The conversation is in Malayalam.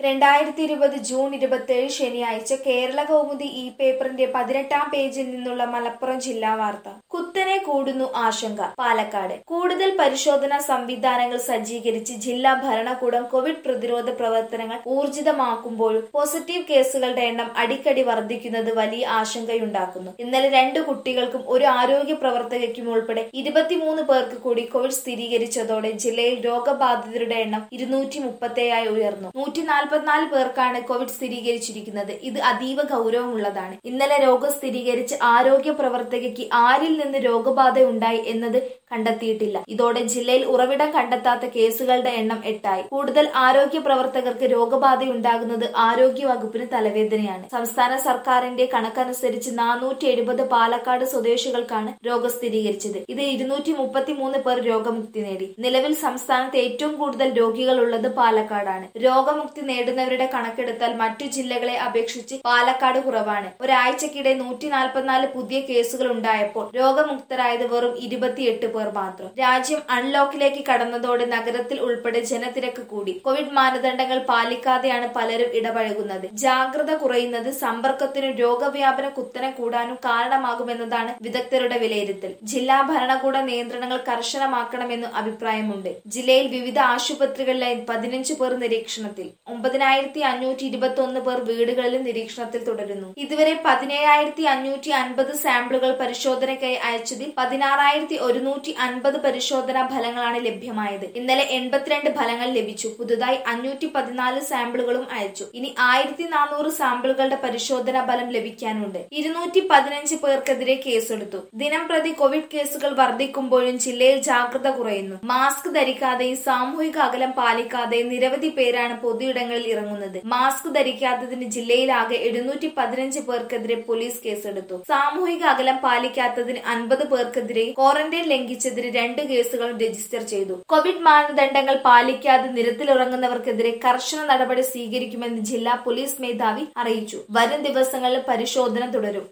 രണ്ടായിരത്തി ഇരുപത് ജൂൺ ഇരുപത്തിയേഴ് ശനിയാഴ്ച കേരള കൗമുദി ഇ പേപ്പറിന്റെ പതിനെട്ടാം പേജിൽ നിന്നുള്ള മലപ്പുറം ജില്ലാ വാർത്ത കുത്തനെ കൂടുന്നു ആശങ്ക പാലക്കാട് കൂടുതൽ പരിശോധനാ സംവിധാനങ്ങൾ സജ്ജീകരിച്ച് ജില്ലാ ഭരണകൂടം കോവിഡ് പ്രതിരോധ പ്രവർത്തനങ്ങൾ ഊർജിതമാക്കുമ്പോഴും പോസിറ്റീവ് കേസുകളുടെ എണ്ണം അടിക്കടി വർദ്ധിക്കുന്നത് വലിയ ആശങ്കയുണ്ടാക്കുന്നു ഇന്നലെ രണ്ട് കുട്ടികൾക്കും ഒരു ആരോഗ്യ പ്രവർത്തകയ്ക്കും ഉൾപ്പെടെ ഇരുപത്തിമൂന്ന് പേർക്ക് കൂടി കോവിഡ് സ്ഥിരീകരിച്ചതോടെ ജില്ലയിൽ രോഗബാധിതരുടെ എണ്ണം ഇരുന്നൂറ്റി മുപ്പത്തേഴായി ഉയർന്നു നൂറ്റി നാൽപ്പത്തിനാല് പേർക്കാണ് കോവിഡ് സ്ഥിരീകരിച്ചിരിക്കുന്നത് ഇത് അതീവ ഗൗരവമുള്ളതാണ് ഇന്നലെ രോഗം സ്ഥിരീകരിച്ച് ആരോഗ്യ പ്രവർത്തകയ്ക്ക് ആരിൽ നിന്ന് രോഗബാധ ഉണ്ടായി എന്നത് കണ്ടെത്തിയിട്ടില്ല ഇതോടെ ജില്ലയിൽ ഉറവിടം കണ്ടെത്താത്ത കേസുകളുടെ എണ്ണം എട്ടായി കൂടുതൽ ആരോഗ്യ പ്രവർത്തകർക്ക് രോഗബാധയുണ്ടാകുന്നത് ആരോഗ്യ വകുപ്പിന് തലവേദനയാണ് സംസ്ഥാന സർക്കാരിന്റെ കണക്കനുസരിച്ച് നാനൂറ്റി എഴുപത് പാലക്കാട് സ്വദേശികൾക്കാണ് രോഗം സ്ഥിരീകരിച്ചത് ഇത് ഇരുന്നൂറ്റി മുപ്പത്തിമൂന്ന് പേർ രോഗമുക്തി നേടി നിലവിൽ സംസ്ഥാനത്ത് ഏറ്റവും കൂടുതൽ രോഗികൾ ഉള്ളത് പാലക്കാടാണ് രോഗമുക്തി നേടുന്നവരുടെ കണക്കെടുത്താൽ മറ്റു ജില്ലകളെ അപേക്ഷിച്ച് പാലക്കാട് കുറവാണ് ഒരാഴ്ചക്കിടെ നൂറ്റി നാൽപ്പത്തിനാല് പുതിയ കേസുകൾ ഉണ്ടായപ്പോൾ രോഗമുക്തരായത് വെറും ഇരുപത്തിയെട്ട് പേർ മാത്രം രാജ്യം അൺലോക്കിലേക്ക് കടന്നതോടെ നഗരത്തിൽ ഉൾപ്പെടെ ജനത്തിരക്ക് കൂടി കോവിഡ് മാനദണ്ഡങ്ങൾ പാലിക്കാതെയാണ് പലരും ഇടപഴകുന്നത് ജാഗ്രത കുറയുന്നത് സമ്പർക്കത്തിനും രോഗവ്യാപനം കുത്തനെ കൂടാനും കാരണമാകുമെന്നതാണ് വിദഗ്ധരുടെ വിലയിരുത്തൽ ജില്ലാ ഭരണകൂട നിയന്ത്രണങ്ങൾ കർശനമാക്കണമെന്നും അഭിപ്രായമുണ്ട് ജില്ലയിൽ വിവിധ ആശുപത്രികളിലായി പതിനഞ്ച് പേർ നിരീക്ഷണത്തിൽ ഒമ്പതിനായിരത്തി അഞ്ഞൂറ്റി ഇരുപത്തി ഒന്ന് പേർ വീടുകളിലും നിരീക്ഷണത്തിൽ തുടരുന്നു ഇതുവരെ പതിനേഴായിരത്തി അഞ്ഞൂറ്റി അൻപത് സാമ്പിളുകൾ പരിശോധനയ്ക്കായി അയച്ചതിൽ പതിനാറായിരത്തി ഒരുന്നൂറ്റി അൻപത് പരിശോധനാ ഫലങ്ങളാണ് ലഭ്യമായത് ഇന്നലെ എൺപത്തിരണ്ട് ഫലങ്ങൾ ലഭിച്ചു പുതുതായി അഞ്ഞൂറ്റി പതിനാല് സാമ്പിളുകളും അയച്ചു ഇനി ആയിരത്തി നാനൂറ് സാമ്പിളുകളുടെ പരിശോധനാ ഫലം ലഭിക്കാനുണ്ട് ഇരുന്നൂറ്റി പതിനഞ്ച് പേർക്കെതിരെ കേസെടുത്തു ദിനം പ്രതി കോവിഡ് കേസുകൾ വർദ്ധിക്കുമ്പോഴും ജില്ലയിൽ ജാഗ്രത കുറയുന്നു മാസ്ക് ധരിക്കാതെയും സാമൂഹിക അകലം പാലിക്കാതെയും നിരവധി പേരാണ് പൊതുയിടങ്ങളിൽ ഇറങ്ങുന്നത് മാസ്ക് ധരിക്കാത്തതിന് ജില്ലയിലാകെ എഴുന്നൂറ്റി പതിനഞ്ച് പേർക്കെതിരെ പോലീസ് കേസെടുത്തു സാമൂഹിക അകലം പാലിക്കാത്തതിന് അൻപത് പേർക്കെതിരെ ക്വാറന്റൈൻ ലംഘിച്ചതിന് രണ്ട് കേസുകളും രജിസ്റ്റർ ചെയ്തു കോവിഡ് മാനദണ്ഡങ്ങൾ പാലിക്കാതെ നിരത്തിലിറങ്ങുന്നവർക്കെതിരെ കർശന നടപടി സ്വീകരിക്കുമെന്ന് ജില്ലാ പോലീസ് മേധാവി അറിയിച്ചു വരും ദിവസങ്ങളിൽ പരിശോധന തുടരും